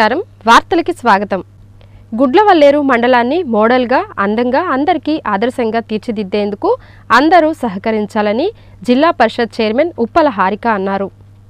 నమస్కారం వార్తలకి స్వాగతం గుడ్లవల్లేరు మండలాన్ని మోడల్గా అందంగా అందరికీ ఆదర్శంగా తీర్చిదిద్దేందుకు అందరూ సహకరించాలని జిల్లా పరిషత్ చైర్మన్ ఉప్పల హారిక అన్నారు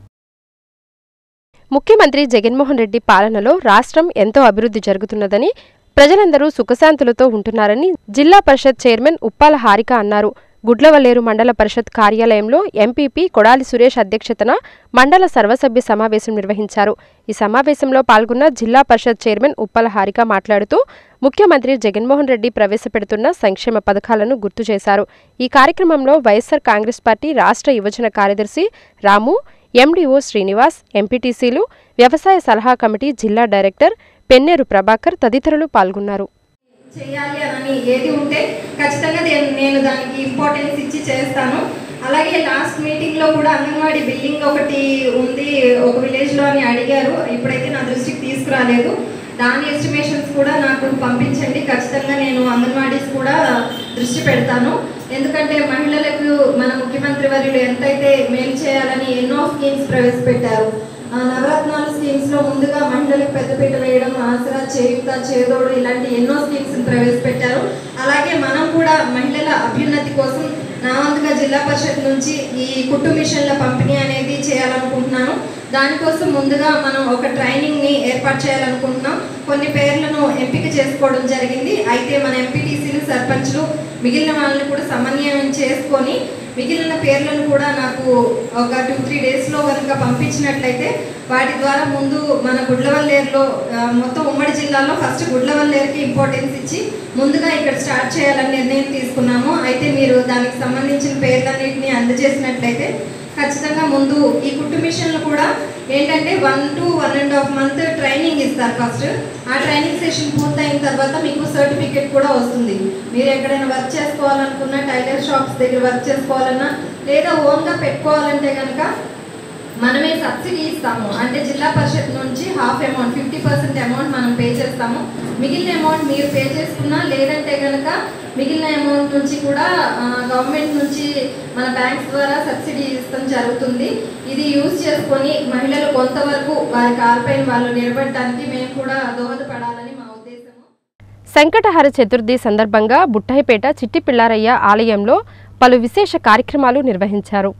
ముఖ్యమంత్రి జగన్మోహన్ రెడ్డి పాలనలో రాష్ట్రం ఎంతో అభివృద్ధి జరుగుతున్నదని ప్రజలందరూ సుఖశాంతులతో ఉంటున్నారని జిల్లా పరిషత్ చైర్మన్ ఉప్పాల హారిక అన్నారు గుడ్లవల్లేరు మండల పరిషత్ కార్యాలయంలో ఎంపీపీ కొడాలి సురేష్ అధ్యక్షతన మండల సర్వసభ్య సమావేశం నిర్వహించారు ఈ సమావేశంలో పాల్గొన్న జిల్లా పరిషత్ చైర్మన్ ఉప్పల హారిక మాట్లాడుతూ ముఖ్యమంత్రి జగన్మోహన్ రెడ్డి ప్రవేశపెడుతున్న సంక్షేమ పథకాలను గుర్తు చేశారు ఈ కార్యక్రమంలో వైఎస్సార్ కాంగ్రెస్ పార్టీ రాష్ట్ర యువజన కార్యదర్శి రాము ఎండీఓ శ్రీనివాస్ ఎంపీటీసీలు వ్యవసాయ సలహా కమిటీ జిల్లా డైరెక్టర్ పెన్నేరు ప్రభాకర్ తదితరులు పాల్గొన్నారు చేయాలి అని ఏది ఉంటే ఖచ్చితంగా నేను నేను దానికి ఇంపార్టెన్స్ ఇచ్చి చేస్తాను అలాగే లాస్ట్ మీటింగ్లో కూడా అంగన్వాడీ బిల్డింగ్ ఒకటి ఉంది ఒక విలేజ్లో అని అడిగారు ఇప్పుడైతే నా దృష్టికి తీసుకురాలేదు దాని ఎస్టిమేషన్స్ కూడా నాకు పంపించండి ఖచ్చితంగా నేను అంగన్వాడీస్ కూడా దృష్టి పెడతాను ఎందుకంటే మహిళలకు మన ముఖ్యమంత్రి వర్యులు ఎంతైతే మేలు చేయాలని ఎన్నో స్కీమ్స్ ప్రవేశపెట్టారు ఆ, నవరత్నాలు స్కీమ్స్ లో ముందుగా మహిళలకు పెద్దపీట వేయడం ఆసరా చేయుత చేదోడు ఇలాంటి ఎన్నో స్కీమ్స్ ప్రవేశపెట్టారు అలాగే మనం కూడా మహిళల అభ్యున్నతి కోసం నా వంతుగా జిల్లా పరిషత్ నుంచి ఈ కుట్టు మిషన్ల పంపిణీ అనేది చేయాలనుకుంటున్నాను దానికోసం ముందుగా మనం ఒక ట్రైనింగ్ ని ఏర్పాటు చేయాలనుకుంటున్నాం కొన్ని పేర్లను ఎంపిక చేసుకోవడం జరిగింది అయితే మన ఎంపీటీసీలు సర్పంచ్లు మిగిలిన వాళ్ళని కూడా సమన్వయం చేసుకొని మిగిలిన పేర్లను కూడా నాకు ఒక టూ త్రీ డేస్లో కనుక పంపించినట్లయితే వాటి ద్వారా ముందు మన గుడ్లవల్లేరులో ఆ, మొత్తం ఉమ్మడి జిల్లాలో ఫస్ట్ గుడ్లవల్లేరుకి ఇంపార్టెన్స్ ఇచ్చి ముందుగా ఇక్కడ స్టార్ట్ చేయాలని నిర్ణయం తీసుకున్నాము అయితే మీరు దానికి సంబంధించిన పేర్లన్నింటినీ అందజేసినట్లయితే ఖచ్చితంగా ముందు ఈ కుట్టు మిషన్లు కూడా ఏంటంటే one to one and half month training ఇస్తారు ఫస్ట్ ఆ ట్రైనింగ్ సెషన్ పూర్తయిన తర్వాత మీకు సర్టిఫికేట్ కూడా వస్తుంది మీరు ఎక్కడైనా వర్క్ చేసుకోవాలనుకున్నా టైలర్ షాప్స్ దగ్గర వర్క్ చేసుకోవాలన్నా లేదా ఓన్గా పెట్టుకోవాలంటే కనుక మనమే సబ్సిడీ ఇస్తాము అంటే జిల్లా పరిషత్ నుంచి half amount fifty percent amount మనం పే చేస్తాము మిగిలిన అమౌంట్ మీరు పే చేసుకున్నా లేదంటే కనుక మిగిలిన అమౌంట్ నుంచి కూడా గవర్నమెంట్ నుంచి మన బ్యాంక్స్ ద్వారా సబ్సిడీ ఇస్తాం జరుగుతుంది ఇది యూజ్ చేసుకొని మహిళలు కొంతవరకు వారి కారుపైన వాళ్ళు నిలబడడానికి మేము కూడా దోహదపడాలని మా ఉద్దేశము సంకటహర చతుర్థి సందర్భంగా బుట్టాయిపేట చిట్టి పిల్లారయ్య ఆలయంలో పలు విశేష కార్యక్రమాలు నిర్వహించారు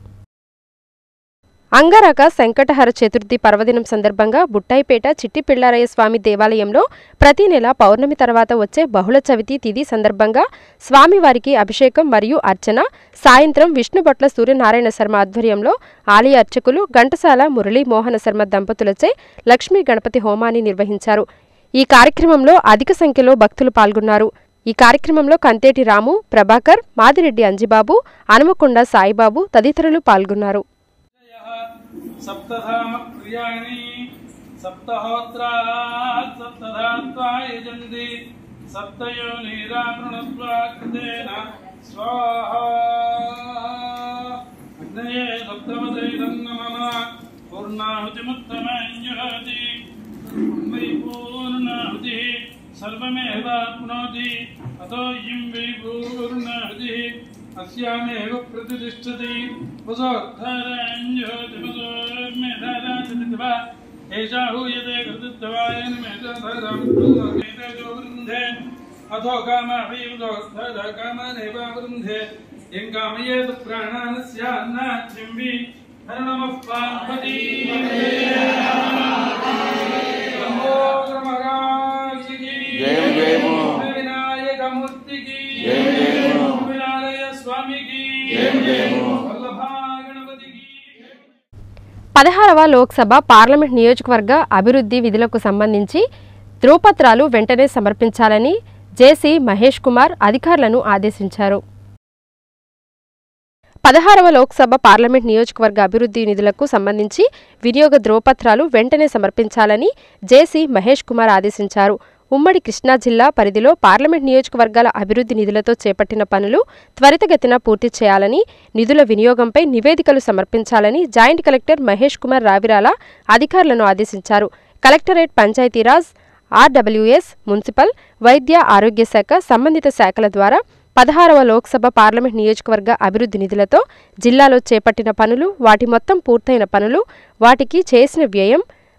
అంగరక సంకటహర చతుర్థి పర్వదినం సందర్భంగా బుట్టాయిపేట చిట్టి పిల్లారయ్య స్వామి దేవాలయంలో ప్రతి నెల పౌర్ణమి తర్వాత వచ్చే బహుళ చవితి తిథి సందర్భంగా స్వామివారికి అభిషేకం మరియు అర్చన సాయంత్రం విష్ణుభట్ల సూర్యనారాయణ శర్మ ఆధ్వర్యంలో ఆలయ అర్చకులు ఘంటసాల మురళీ మోహన శర్మ దంపతులచే లక్ష్మీ గణపతి హోమాన్ని నిర్వహించారు ఈ కార్యక్రమంలో అధిక సంఖ్యలో భక్తులు పాల్గొన్నారు ఈ కార్యక్రమంలో కంతేటి రాము ప్రభాకర్ మాదిరెడ్డి అంజిబాబు హనుమకొండ సాయిబాబు తదితరులు పాల్గొన్నారు सप्तधाम प्रियाणि सप्तहोत्रात् सप्तधात्वा यजन्ति सप्तयोनिरावृणत्वा कृतेन स्वाहा अग्नये सप्तमते नमः पूर्णाहुतिमुत्तमञ्जुहोति वै पूर्णाहुतिः सर्वमेवाप्नोति अतो इं वै पूर्णाहुतिः अस्यामेव प्रतिष्ठति वसोत्थराञ्ज्योतिमसोर्मेधाराचतिवा एषा हूयते कृतित्वायन मेधाधरामृन्धे अथो कामाभियुधोत्थर कामानेवावृन्धे यं कामयेत प्राणान् स्यान्नाच्चिम्बि हर नमः पार्वती लम्बोदरमहाराजिकी जय जयमो विनायकमूर्तिकी जय जयमो వినాలయ స్వామికి జయ జయము. వల్లభా గణపతికి పదహారవ లోక్సభ పార్లమెంట్ నియోజకవర్గ అభివృద్ధి విధులకు సంబంధించి ధ్రువపత్రాలు వెంటనే సమర్పించాలని జేసీ మహేష్ కుమార్ అధికారులను ఆదేశించారు పదహారవ లోక్సభ పార్లమెంట్ నియోజకవర్గ అభివృద్ధి నిధులకు సంబంధించి వినియోగ ధ్రువపత్రాలు వెంటనే సమర్పించాలని జేసీ మహేష్ కుమార్ ఆదేశించారు ఉమ్మడి కృష్ణా జిల్లా పరిధిలో పార్లమెంట్ నియోజకవర్గాల అభివృద్ధి నిధులతో చేపట్టిన పనులు త్వరితగతిన పూర్తి చేయాలని నిధుల వినియోగంపై నివేదికలు సమర్పించాలని జాయింట్ కలెక్టర్ మహేష్ కుమార్ రావిరాల అధికారులను ఆదేశించారు కలెక్టరేట్ పంచాయతీరాజ్ ఆర్డబ్ల్యూఎస్ మున్సిపల్ వైద్య ఆరోగ్య శాఖ సంబంధిత శాఖల ద్వారా పదహారవ లోక్సభ పార్లమెంట్ నియోజకవర్గ అభివృద్ధి నిధులతో జిల్లాలో చేపట్టిన పనులు వాటి మొత్తం పూర్తయిన పనులు వాటికి చేసిన వ్యయం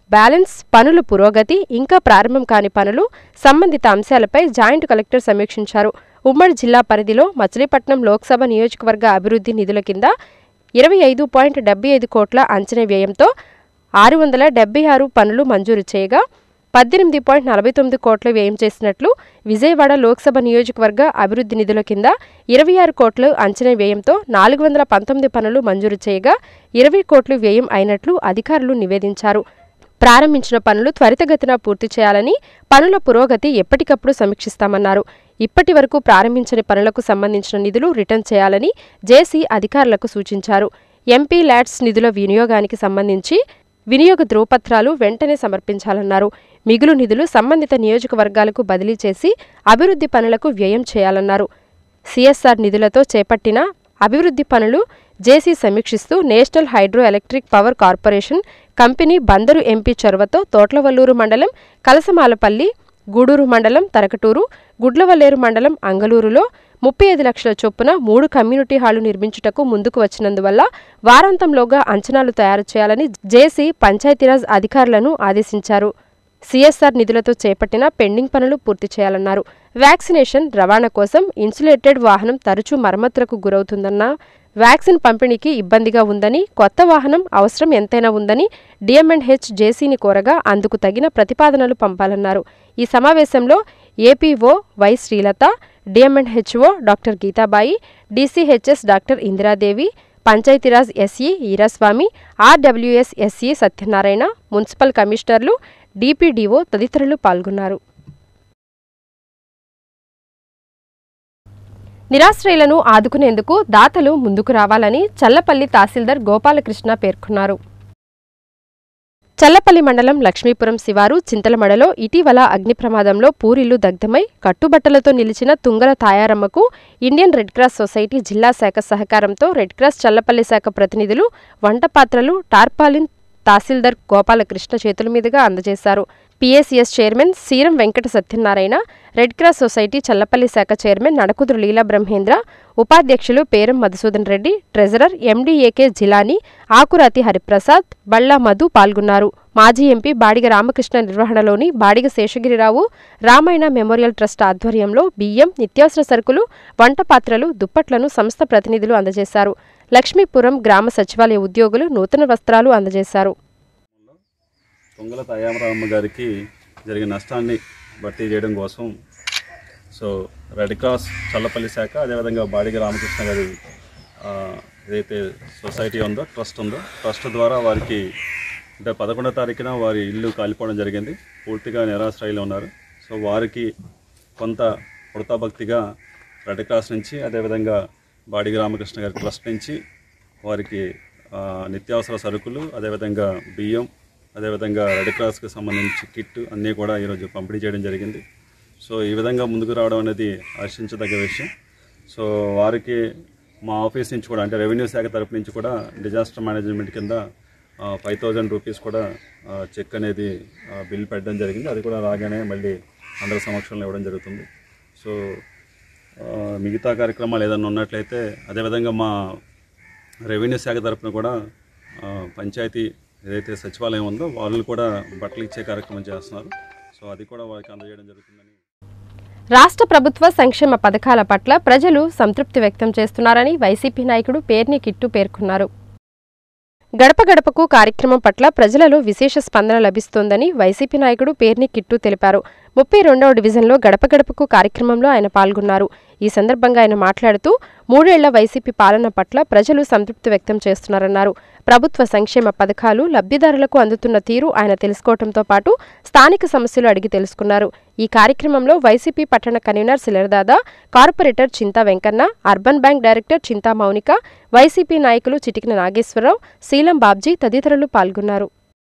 బ్యాలెన్స్ పనుల పురోగతి ఇంకా ప్రారంభం కాని పనులు సంబంధిత అంశాలపై జాయింట్ కలెక్టర్ సమీక్షించారు ఉమ్మడి జిల్లా పరిధిలో మచిలీపట్నం లోక్సభ నియోజకవర్గ అభివృద్ధి నిధుల కింద ఇరవై ఐదు పాయింట్ డెబ్బై ఐదు కోట్ల అంచనా వ్యయంతో ఆరు వందల డెబ్బై ఆరు పనులు మంజూరు చేయగా పద్దెనిమిది పాయింట్ నలభై తొమ్మిది కోట్లు వ్యయం చేసినట్లు విజయవాడ లోక్సభ నియోజకవర్గ అభివృద్ధి నిధుల కింద ఇరవై ఆరు కోట్లు అంచనా వ్యయంతో నాలుగు వందల పంతొమ్మిది పనులు మంజూరు చేయగా ఇరవై కోట్లు వ్యయం అయినట్లు అధికారులు నివేదించారు ప్రారంభించిన పనులు త్వరితగతిన పూర్తి చేయాలని పనుల పురోగతి ఎప్పటికప్పుడు సమీక్షిస్తామన్నారు ఇప్పటి వరకు ప్రారంభించని పనులకు సంబంధించిన నిధులు రిటర్న్ చేయాలని జేసీ అధికారులకు సూచించారు ఎంపీ ల్యాట్స్ నిధుల వినియోగానికి సంబంధించి వినియోగ ధ్రువపత్రాలు వెంటనే సమర్పించాలన్నారు మిగులు నిధులు సంబంధిత నియోజకవర్గాలకు బదిలీ చేసి అభివృద్ధి పనులకు వ్యయం చేయాలన్నారు సిఎస్ఆర్ నిధులతో చేపట్టిన అభివృద్ధి పనులు జేసీ సమీక్షిస్తూ national hydro electric power corporation company Bandaru MP చొరవతో తోట్లవల్లూరు మండలం కలసమాలపల్లి గూడూరు మండలం తరకటూరు గుడ్లవల్లేరు మండలం అంగలూరులో ముప్పై ఐదు లక్షల చొప్పున మూడు కమ్యూనిటీ హాళ్లు నిర్మించుటకు ముందుకు వచ్చినందువల్ల వారాంతంలోగా అంచనాలు తయారు చేయాలని జేసీ పంచాయతీరాజ్ అధికారులను ఆదేశించారు సిఎస్ఆర్ నిధులతో చేపట్టిన పెండింగ్ పనులు పూర్తి చేయాలన్నారు వ్యాక్సినేషన్ రవాణా కోసం ఇన్సులేటెడ్ వాహనం తరచూ మరమ్మతులకు గురవుతుందన్న వ్యాక్సిన్ పంపిణీకి ఇబ్బందిగా ఉందని కొత్త వాహనం అవసరం ఎంతైనా ఉందని డిఎంఎండ్హెచ్ జేసీని కోరగా అందుకు తగిన ప్రతిపాదనలు పంపాలన్నారు ఈ సమావేశంలో APO Y Srilatha D M and H O doctor Geethabai DCHS doctor Indiradevi Panchayati Raj SE Eeraswamy RWS SE Satyanarayana municipal కమిషనర్లు డిపిడిఓ తదితరులు పాల్గొన్నారు నిరాశ్రయులను ఆదుకునేందుకు దాతలు ముందుకు రావాలని చల్లపల్లి తహసీల్దార్ గోపాలకృష్ణ పేర్కొన్నారు చల్లపల్లి మండలం లక్ష్మీపురం శివారు చింతలమడలో ఇటీవల అగ్ని ప్రమాదంలో పూరిల్లు దగ్ధమై కట్టుబట్టలతో నిలిచిన తుంగల తాయారమ్మకు ఇండియన్ రెడ్ క్రాస్ సొసైటీ జిల్లా శాఖ సహకారంతో రెడ్ క్రాస్ చల్లపల్లి శాఖ ప్రతినిధులు వంట పాత్రలు టార్పాలిన్ తహసీల్దార్ గోపాలకృష్ణ చేతుల మీదుగా అందజేశారు PSCS chairman Seeram Venkata Satyanarayana Red Cross Society Challapalli శాఖ చైర్మన్ నడకుదురు లీలా బ్రహ్మేంద్ర ఉపాధ్యక్షులు పేరం మధుసూదన్ రెడ్డి ట్రెజరర్ ఎండీఏకే జిలాని ఆకురాతి హరిప్రసాద్ బళ్ళా మధు పాల్గొన్నారు మాజీ ఎంపీ బాడిగ రామకృష్ణ నిర్వహణలోని బాడిగ శేషగిరిరావు రామాయణ మెమోరియల్ ట్రస్ట్ ఆధ్వర్యంలో బియ్యం నిత్యావసర సరుకులు వంట పాత్రలు దుప్పట్లను సంస్థ ప్రతినిధులు అందజేశారు లక్ష్మీపురం గ్రామ సచివాలయ ఉద్యోగులు నూతన వస్త్రాలు అందజేశారు పొంగల తయామరామ్మ గారికి జరిగిన నష్టాన్ని భర్తీ చేయడం కోసం సో రెడ్ క్రాస్ చల్లపల్లి శాఖ అదేవిధంగా బాడిగ రామకృష్ణ గారి ఆ, ఏదైతే సొసైటీ ఉందో ట్రస్ట్ ఉందో ట్రస్ట్ ద్వారా వారికి అంటే పదకొండో తారీఖున వారి ఇల్లు కాలిపోవడం జరిగింది పూర్తిగా నిరాశ్రయులు ఉన్నారు సో వారికి కొంత వృతాభక్తిగా రెడ్ క్రాస్ నుంచి అదేవిధంగా బాడిగ రామకృష్ణ గారి ట్రస్ట్ నుంచి వారికి ఆ, నిత్యావసర సరుకులు అదేవిధంగా బియ్యం అదేవిధంగా రెడ్ క్రాస్కి సంబంధించి కిట్ అన్నీ కూడా ఈరోజు పంపిణీ చేయడం జరిగింది సో ఈ విధంగా ముందుకు రావడం అనేది హర్షించదగ్గ విషయం సో వారికి మా ఆఫీస్ నుంచి కూడా అంటే రెవెన్యూ శాఖ తరపు నుంచి కూడా డిజాస్టర్ మేనేజ్మెంట్ కింద ఫైవ్ థౌజండ్ రూపీస్ కూడా ఆ, చెక్ అనేది ఆ, బిల్ పెట్టడం జరిగింది అది కూడా రాగానే మళ్ళీ అందరి సమక్షంలో ఇవ్వడం జరుగుతుంది సో ఆ, మిగతా కార్యక్రమాలు ఏదైనా ఉన్నట్లయితే అదేవిధంగా మా రెవెన్యూ శాఖ తరపున కూడా ఆ, పంచాయతీ ఏదైతే సచివాలయం ఉందో వాళ్ళు కూడా బట్టలు ఇచ్చే కార్యక్రమం చేస్తున్నారు సో అది కూడా వారికి అందజేయడం జరుగుతుందని రాష్ట్ర ప్రభుత్వ సంక్షేమ పథకాల పట్ల ప్రజలు సంతృప్తి వ్యక్తం చేస్తున్నారని వైసీపీ నాయకుడు పేర్ని కిట్టు పేర్కొన్నారు గడప గడపకు కార్యక్రమం పట్ల ప్రజలలో విశేష స్పందన లభిస్తోందని వైసీపీ నాయకుడు పేర్ని కిట్టు తెలిపారు ముప్పై రెండవ డివిజన్లో గడప గడపకు కార్యక్రమంలో ఆయన పాల్గొన్నారు ఈ సందర్భంగా ఆయన మాట్లాడుతూ మూడేళ్ల వైసీపీ పాలన పట్ల ప్రజలు సంతృప్తి వ్యక్తం చేస్తున్నారన్నారు ప్రభుత్వ సంక్షేమ పథకాలు లబ్ధిదారులకు అందుతున్న తీరు ఆయన తెలుసుకోవడంతో పాటు స్థానిక సమస్యలు అడిగి తెలుసుకున్నారు ఈ కార్యక్రమంలో వైసీపీ పట్టణ convener Silardada corporator Chinta Venkanna urban bank director Chinta Mounika YCP నాయకులు చిటికిన నాగేశ్వరరావు శీలం బాబ్జీ తదితరులు పాల్గొన్నారు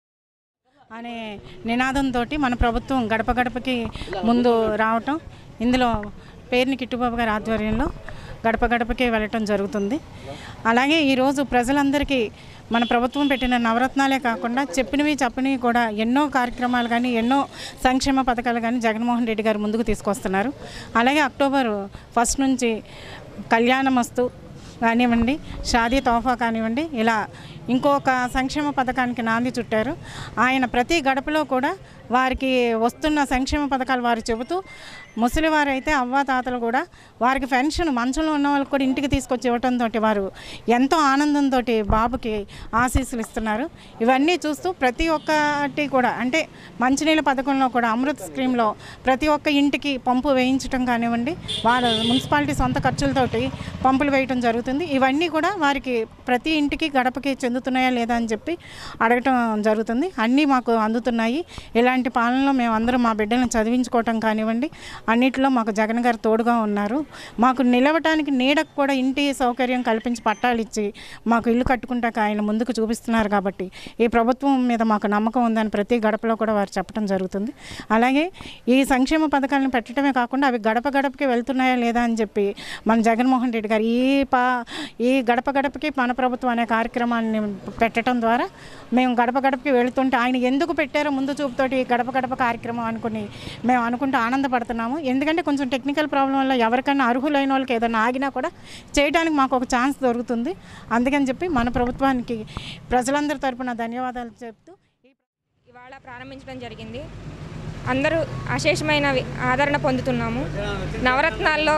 అనే నినాదంతో మన ప్రభుత్వం గడప గడపకి ముందు రావటం ఇందులో పేరుని కిట్టుబాబు గారి ఆధ్వర్యంలో గడప గడపకి వెళ్ళటం జరుగుతుంది అలాగే ఈరోజు ప్రజలందరికీ మన ప్రభుత్వం పెట్టిన నవరత్నాలే కాకుండా చెప్పినవి చెప్పనివి కూడా ఎన్నో కార్యక్రమాలు కానీ ఎన్నో సంక్షేమ పథకాలు కానీ జగన్మోహన్ రెడ్డి గారు ముందుకు తీసుకొస్తున్నారు అలాగే అక్టోబర్ ఫస్ట్ నుంచి కళ్యాణమస్తు కానివ్వండి షాదీ తోఫా కానివ్వండి ఇలా ఇంకొక సంక్షేమ పథకానికి నాంది చుట్టారు ఆయన ప్రతి గడపలో కూడా వారికి వస్తున్న సంక్షేమ పథకాలు వారు చెబుతూ ముసలివారైతే అవ్వ తాతలు కూడా వారికి పెన్షన్ మంచంలో ఉన్న వాళ్ళకి కూడా ఇంటికి తీసుకొచ్చి ఇవ్వడంతో వారు ఎంతో ఆనందంతో బాబుకి ఆశీస్సులు ఇస్తున్నారు ఇవన్నీ చూస్తూ ప్రతి ఒక్కటి కూడా అంటే మంచినీళ్ళ పథకంలో కూడా అమృత్ స్కీమ్లో ప్రతి ఒక్క ఇంటికి పంపు వేయించడం కానివ్వండి వారు మున్సిపాలిటీ సొంత ఖర్చులతోటి పంపులు వేయటం జరుగుతుంది ఇవన్నీ కూడా వారికి ప్రతి ఇంటికి గడపకి చెందుతున్నాయా లేదా అని చెప్పి అడగటం జరుగుతుంది అన్నీ మాకు అందుతున్నాయి ఇలాంటి పాలనలో మేము అందరం మా బిడ్డలను చదివించుకోవటం కానివ్వండి అన్నిటిలో మాకు జగన్ గారు తోడుగా ఉన్నారు మాకు నిలవటానికి నీడకు కూడా ఇంటి సౌకర్యం కల్పించి పట్టాలు ఇచ్చి మాకు ఇల్లు కట్టుకుంటాక ఆయన ముందుకు చూపిస్తున్నారు కాబట్టి ఈ ప్రభుత్వం మీద మాకు నమ్మకం ఉందని ప్రతి గడపలో కూడా వారు చెప్పడం జరుగుతుంది అలాగే ఈ సంక్షేమ పథకాలను పెట్టడమే కాకుండా అవి గడప గడపకి వెళ్తున్నాయా లేదా అని చెప్పి మన జగన్మోహన్ రెడ్డి గారు ఈ పా ఈ గడప గడపకి మన ప్రభుత్వం అనే కార్యక్రమాన్ని పెట్టడం ద్వారా మేము గడప గడపకి వెళుతుంటే ఆయన ఎందుకు పెట్టారో ముందు చూపుతోటి ఈ గడప గడప కార్యక్రమం అనుకుని మేము అనుకుంటూ ఆనందపడుతున్నాము ఎందుకంటే కొంచెం టెక్నికల్ ప్రాబ్లం వల్ల ఎవరికైనా అర్హులైన వాళ్ళకి ఏదైనా ఆగినా కూడా చేయడానికి మాకు ఒక ఛాన్స్ దొరుకుతుంది అందుకని చెప్పి మన ప్రభుత్వానికి ప్రజలందరి తరపున ధన్యవాదాలు చెప్తూ ఇవాళ ప్రారంభించడం జరిగింది అందరూ అశేషమైన వి- ఆదరణ పొందుతున్నాము నవరత్నాల్లో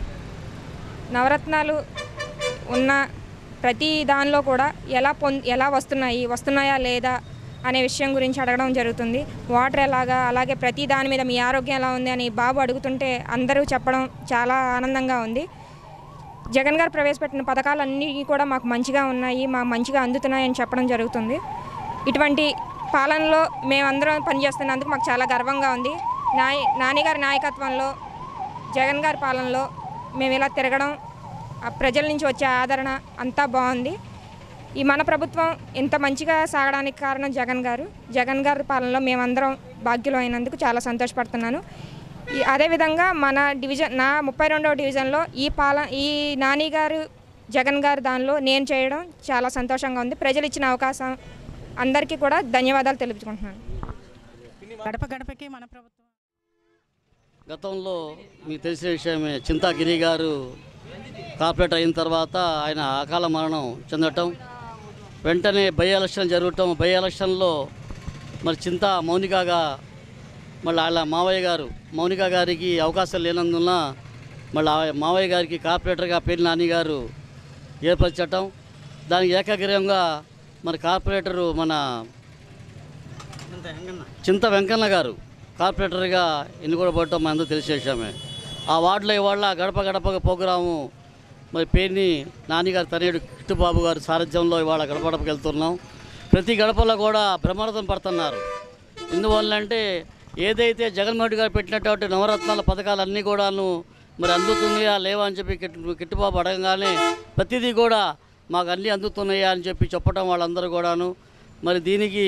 నవరత్నాలు ఉన్న ప్రతి దానిలో కూడా ఎలా పొం ఎలా వస్తున్నాయి వస్తున్నాయా లేదా అనే విషయం గురించి అడగడం జరుగుతుంది వాటర్ ఎలాగా అలాగే ప్రతి దాని మీద మీ ఆరోగ్యం ఎలా ఉంది అని బాబు అడుగుతుంటే అందరూ చెప్పడం చాలా ఆనందంగా ఉంది జగన్ గారు ప్రవేశపెట్టిన పథకాలన్నీ కూడా మాకు మంచిగా ఉన్నాయి మాకు మంచిగా అందుతున్నాయని చెప్పడం జరుగుతుంది ఇటువంటి పాలనలో మేమందరం పనిచేస్తున్నందుకు మాకు చాలా గర్వంగా ఉంది నాయ నాన్నగారి నాయకత్వంలో జగన్ గారి పాలనలో మేము ఇలా తిరగడం ఆ ప్రజల నుంచి వచ్చే ఆదరణ అంతా బాగుంది ఈ మన ప్రభుత్వం ఇంత మంచిగా సాగడానికి కారణం జగన్ గారు జగన్ గారి పాలనలో మేమందరం భాగ్యులు అయినందుకు చాలా సంతోషపడుతున్నాను ఈ అదేవిధంగా మన డివిజన్ నా ముప్పై రెండవ డివిజన్లో ఈ పాల ఈ నాని గారు జగన్ గారు దానిలో నేను చేయడం చాలా సంతోషంగా ఉంది ప్రజలు ఇచ్చిన అవకాశం అందరికీ కూడా ధన్యవాదాలు తెలుపుకుంటున్నాను గడప గడపకి మన ప్రభుత్వం గతంలో మీకు తెలిసిన విషయమే చింతాగిరి గారు కార్పొరేట్ అయిన తర్వాత ఆయన అకాల మరణం చెందటం వెంటనే బై ఎలక్షన్ జరగటం బై ఎలక్షన్లో మరి చింత మౌనికగా మళ్ళీ వాళ్ళ మావయ్య గారు మౌనిక గారికి అవకాశం లేనందున మళ్ళీ ఆ మావయ్య గారికి కార్పొరేటర్గా పేరు నాని గారు ఏర్పరచటం దానికి ఏకగ్రీవంగా మరి కార్పొరేటరు మన చింత వెంకన్న గారు కార్పొరేటర్గా ఎన్నుకోబడటం మన అందరూ తెలిసే విషయమే ఆ వార్డులో ఇవాళ గడప గడప ప్రోగ్రాము మరి పేరుని నానిగారు తనయుడు కిట్టుబాబు గారు సారథ్యంలో ఇవాళ గడప గడపకి వెళ్తున్నాం ప్రతి గడపలో కూడా బ్రహ్మరథం పడుతున్నారు ఎందువల్లంటే ఏదైతే జగన్మోహన్ రెడ్డి గారు పెట్టినటువంటి నవరత్నాల పథకాలన్నీ కూడాను మరి అందుతున్నాయా లేవా అని చెప్పి కిట్టు కిట్టుబాబు అడగగానే ప్రతిదీ కూడా మాకు అన్నీ అందుతున్నాయా అని చెప్పి చెప్పడం వాళ్ళందరూ కూడాను మరి దీనికి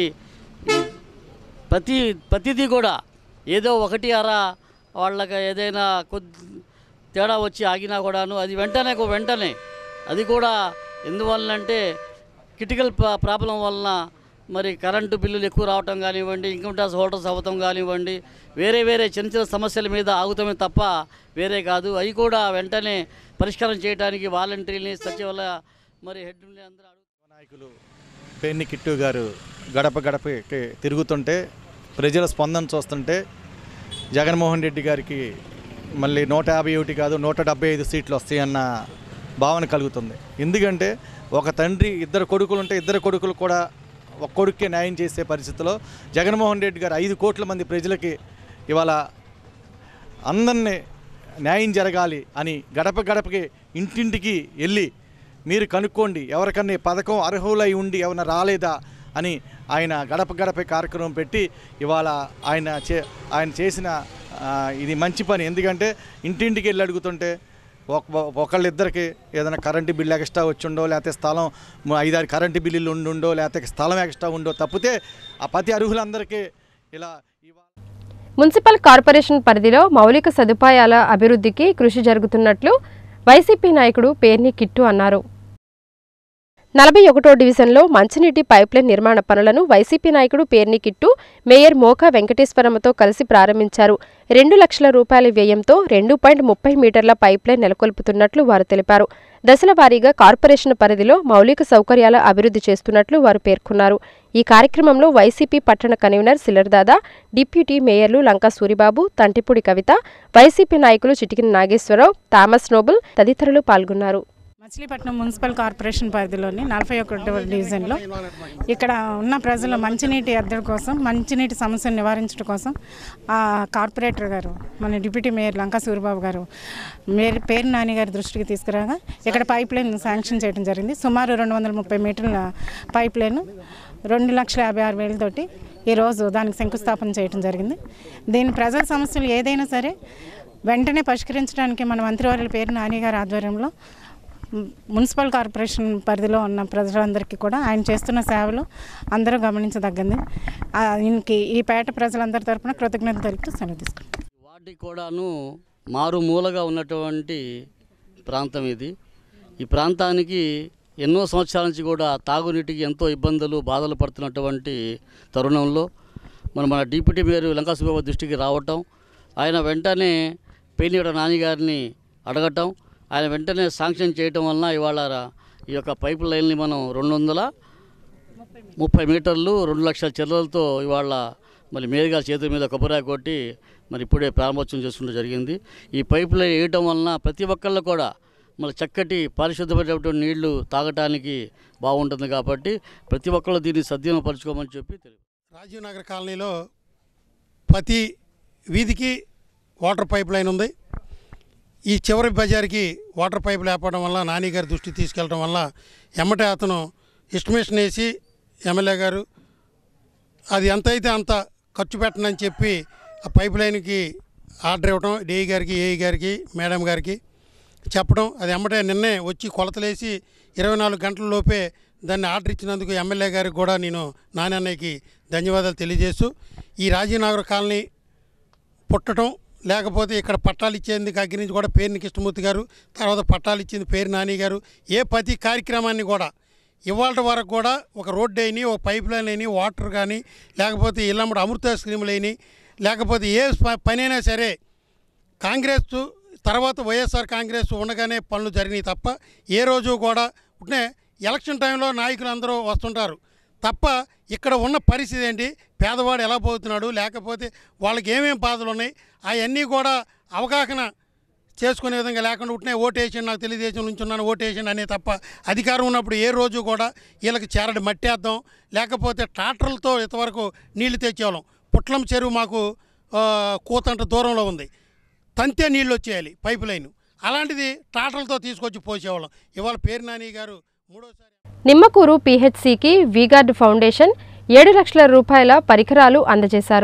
ప్రతి ప్రతిదీ కూడా ఏదో ఒకటి అరా వాళ్ళకి ఏదైనా కొద్ది తేడా వచ్చి ఆగినా కూడాను అది వెంటనే వెంటనే అది కూడా ఎందువలనంటే క్రిటికల్ ప్రాబ్లం వలన మరి కరెంటు బిల్లులు ఎక్కువ రావటం కానివ్వండి ఇన్కమ్ ట్యాక్స్ హోల్డర్స్ అవ్వటం కానివ్వండి వేరే వేరే చిన్న చిన్న సమస్యల మీద ఆగుతామే తప్ప వేరే కాదు అవి కూడా వెంటనే పరిష్కారం చేయడానికి వాలంటీర్ని సచివాలయ మరి హెడ్ని అందరూ అడుగు నాయకులు పేర్ని కిట్టు గారు గడప గడపకి తిరుగుతుంటే ప్రజల స్పందన చూస్తుంటే జగన్మోహన్ రెడ్డి గారికి మళ్ళీ నూట యాభై ఒకటి కాదు నూట డెబ్బై ఐదు సీట్లు వస్తాయన్న భావన కలుగుతుంది ఎందుకంటే ఒక తండ్రి ఇద్దరు కొడుకులు ఉంటే ఇద్దరు కొడుకులు కూడా ఒక కొడుకే న్యాయం చేసే పరిస్థితిలో జగన్మోహన్ రెడ్డి గారు ఐదు కోట్ల మంది ప్రజలకి ఇవాళ అందరినీ న్యాయం జరగాలి అని గడప గడపకి ఇంటింటికి వెళ్ళి మీరు కనుక్కోండి ఎవరికన్నా ఈ పథకం అర్హులై ఉండి ఎవరైనా రాలేదా అని ఆయన గడప గడప కార్యక్రమం పెట్టి ఇవాళ ఆయన చే ఆయన చేసిన ఆ, ఇది మంచి పని ఎందుకంటే ఇంటింటికి వెళ్ళి అడుగుతుంటే ఒక ఒకళ్ళిద్దరికి ఏదైనా కరెంటు బిల్లు ఎక్స్ట్రా వచ్చిండో లేకపోతే స్థలం ము- ఐదారు కరెంటు బిల్లులు ఉండుండో లేకపోతే స్థలం ఎక్స్ట్రా ఉండో తప్పితే ఆ ప్రతి అర్హులందరికీ ఇలా ఇవాళ మున్సిపల్ కార్పొరేషన్ పరిధిలో మౌలిక సదుపాయాల అభివృద్ధికి కృషి జరుగుతున్నట్లు వైసీపీ నాయకుడు పేర్ని కిట్టు అన్నారు నలభై ఒకటో డివిజన్లో మంచినీటి పైప్లైన్ నిర్మాణ పనులను వైసీపీ నాయకుడు పేర్ని కిట్టు మేయర్ మోకా వెంకటేశ్వరమ్మతో కలిసి ప్రారంభించారు రెండు లక్షల రూపాయల వ్యయంతో రెండు పాయింట్ ముప్పై మీటర్ల పైప్లైన్ నెలకొల్పుతున్నట్లు వారు తెలిపారు దశల వారీగా కార్పొరేషన్ పరిధిలో మౌలిక సౌకర్యాల అభివృద్ధి చేస్తున్నట్లు వారు పేర్కొన్నారు ఈ కార్యక్రమంలో వైసీపీ పట్టణ కన్వీనర్ సిలర్దాదా డిప్యూటీ మేయర్లు లంకా సూరిబాబు తంటిపూడి కవిత వైసీపీ నాయకులు చిటికిన నాగేశ్వరరావు థామస్ నోబుల్ తదితరులు పాల్గొన్నారు మచిలీపట్నం మున్సిపల్ కార్పొరేషన్ పరిధిలోని నలభై ఒకటవ డివిజన్లో ఇక్కడ ఉన్న ప్రజల మంచినీటి అద్దెల కోసం మంచినీటి సమస్యను నివారించడం కోసం ఆ కార్పొరేటర్ గారు మన డిప్యూటీ మేయర్ లంకా సూరిబాబు గారు మేయర్ పేరు నాని గారి దృష్టికి తీసుకురాగా ఇక్కడ పైప్ లైన్ శాంక్షన్ చేయడం జరిగింది సుమారు రెండు వందల ముప్పై మీటర్ల పైప్ లైన్ రెండు లక్షల యాభై ఆరు వేలతోటి ఈరోజు దానికి శంకుస్థాపన చేయడం జరిగింది దీని ప్రజల సమస్యలు ఏదైనా సరే వెంటనే పరిష్కరించడానికి మన మంత్రివర్యుల పేరు నాని గారి ఆధ్వర్యంలో మున్సిపల్ కార్పొరేషన్ పరిధిలో ఉన్న ప్రజలందరికీ కూడా ఆయన చేస్తున్న సేవలు అందరూ గమనించదగ్గంది ఆ, ఈయనకి ఈ పేట ప్రజలందరి తరపున కృతజ్ఞతలు తెలుపుతూ సెలవు తీసుకుంటాం వాటికి కూడాను మారుమూలగా ఉన్నటువంటి ప్రాంతం ఇది ఈ ప్రాంతానికి ఎన్నో సంవత్సరాల నుంచి కూడా తాగునీటికి ఎంతో ఇబ్బందులు బాధలు పడుతున్నటువంటి తరుణంలో మన మన డిప్యూటీ మేయర్ లంకా సుబ్బాబు దృష్టికి రావటం ఆయన వెంటనే పేనిగడ నాని గారిని అడగటం ఆయన వెంటనే శాంక్షన్ చేయటం వలన ఇవాళ రా- ఈ యొక్క పైప్ లైన్ని మనం రెండు వందల ముప్పై మీటర్లు రెండు లక్షల చెర్లలతో ఇవాళ మరి మేరుగా చేతుల మీద కొబ్బరి కొట్టి మరి ఇప్పుడే ప్రారంభోత్సవం చేసుకుంటూ జరిగింది ఈ పైప్ లైన్ వేయటం వలన ప్రతి ఒక్కళ్ళు కూడా మరి చక్కటి పారిశుద్ధమైనటువంటి నీళ్లు తాగటానికి బాగుంటుంది కాబట్టి ప్రతి ఒక్కళ్ళు దీన్ని సద్వినియోగపరచుకోమని చెప్పి తెలియదు రాజీవ్ నగర్ కాలనీలో ప్రతి వీధికి వాటర్ పైప్ లైన్ ఉంది ఈ చివరి బజార్కి వాటర్ పైప్ లేపడం వల్ల నాని గారి దృష్టికి తీసుకెళ్ళడం వల్ల ఎమ్మటే అతను ఎస్టిమేషన్ వేసి ఎమ్మెల్యే గారు అది ఎంత అయితే అంత ఖర్చు పెట్టనని చెప్పి ఆ పైప్ లైన్కి ఆర్డర్ ఇవ్వడం డిఈ గారికి ఏఈ గారికి మేడం గారికి చెప్పడం అది ఎమ్మటే నిన్నే వచ్చి కొలతలేసి ఇరవై నాలుగు గంటల లోపే దాన్ని ఆర్డర్ ఇచ్చినందుకు ఎమ్మెల్యే గారికి కూడా నేను నాన్నయ్యకి ధన్యవాదాలు తెలియజేస్తూ ఈ రాజీనగర్ కాలనీ పుట్టడం లేకపోతే ఇక్కడ పట్టాలు ఇచ్చేందుకు అగ్గి నుంచి కూడా పేరుని కృష్ణమూర్తి గారు తర్వాత పట్టాలు ఇచ్చింది పేరు నాని గారు ఏ ప్రతి కార్యక్రమాన్ని కూడా ఇవాళ వరకు కూడా ఒక రోడ్డు అయినాయి ఒక పైప్ లైన్ అయినాయి వాటర్ కానీ లేకపోతే ఇళ్ళమ్మడి అమృత స్కీములు అయినాయి లేకపోతే ఏ ప- పనైనా సరే కాంగ్రెస్ తర్వాత వైఎస్ఆర్ కాంగ్రెస్ ఉండగానే పనులు జరిగినాయి తప్ప ఏ రోజు కూడా ఉంటే ఎలక్షన్ టైంలో నాయకులు అందరూ వస్తుంటారు తప్ప ఇక్కడ ఉన్న పరిస్థితి ఏంటి పేదవాడు ఎలా పోతున్నాడు లేకపోతే వాళ్ళకి ఏమేం బాధలు ఉన్నాయి అవన్నీ కూడా అవగాహన చేసుకునే విధంగా లేకుండా ఉంటే ఓటేసి నాకు తెలుగుదేశం నుంచి ఉన్నాను ఓటేసి అనే తప్ప అధికారం ఉన్నప్పుడు ఏ రోజు కూడా వీళ్ళకి చేరడి మట్టేద్దాం లేకపోతే ట్రాక్టర్లతో ఇంతవరకు నీళ్లు తెచ్చేవాళ్ళం పుట్లం చెరువు మాకు ఆ, కూతంట దూరంలో ఉంది తంతే నీళ్ళు వచ్చేయాలి పైప్ లైన్ అలాంటిది ట్రాక్టర్లతో తీసుకొచ్చి పోసేవాళ్ళం ఇవాళ పేరు నాని గారు మూడోసారి నిమ్మకూరు పీహెచ్సికి వీగార్డ్ ఫౌండేషన్ ఏడు లక్షల రూపాయల పరికరాలు అందజేశారు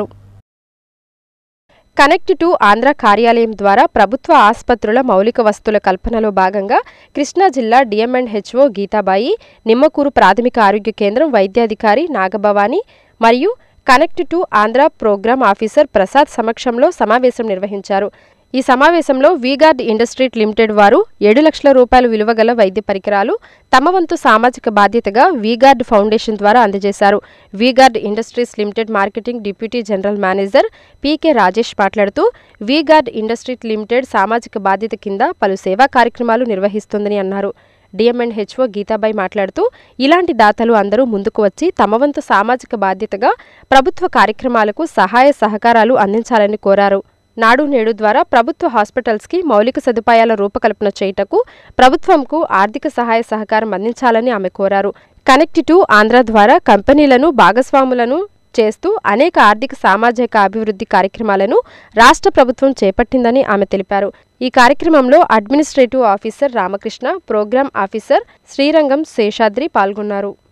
కనెక్ట్ టు ఆంధ్ర కార్యాలయం ద్వారా ప్రభుత్వ ఆసుపత్రుల మౌలిక వస్తువుల కల్పనలో భాగంగా కృష్ణా జిల్లా డిఎంఎండ్ హెచ్ఓ గీతాబాయి నిమ్మకూరు ప్రాథమిక ఆరోగ్య కేంద్రం వైద్యాధికారి నాగభవాని మరియు connect to Andhra program officer Prasad సమక్షంలో సమావేశం నిర్వహించారు ఈ సమావేశంలో వీగార్డ్ ఇండస్ట్రీట్ లిమిటెడ్ వారు ఏడు లక్షల రూపాయల విలువ గల వైద్య పరికరాలు తమ వంతు సామాజిక బాధ్యతగా వీగార్డ్ ఫౌండేషన్ ద్వారా అందజేశారు VGuard industries limited marketing deputy general manager PK Rajesh మాట్లాడుతూ వీగార్డ్ ఇండస్ట్రీట్ లిమిటెడ్ సామాజిక బాధ్యత కింద పలు సేవా కార్యక్రమాలు నిర్వహిస్తుందని అన్నారు డిఎంఎండ్ హెచ్ఓ గీతాబాయి మాట్లాడుతూ ఇలాంటి దాతలు అందరూ ముందుకు వచ్చి తమ వంతు సామాజిక బాధ్యతగా ప్రభుత్వ కార్యక్రమాలకు సహాయ సహకారాలు అందించాలని కోరారు నాడు నేడు ద్వారా ప్రభుత్వ హాస్పిటల్స్కి మౌలిక సదుపాయాల రూపకల్పన చేయుటకు ప్రభుత్వంకు ఆర్థిక సహాయ సహకారం అందించాలని ఆమె కోరారు కనెక్ట్ టు ఆంధ్ర ద్వారా కంపెనీలను భాగస్వాములను చేస్తూ అనేక ఆర్థిక సామాజిక అభివృద్ధి కార్యక్రమాలను రాష్ట్ర ప్రభుత్వం చేపట్టిందని ఆమె తెలిపారు ఈ కార్యక్రమంలో administrative officer Ramakrishna program officer Srirangam Seshadri పాల్గొన్నారు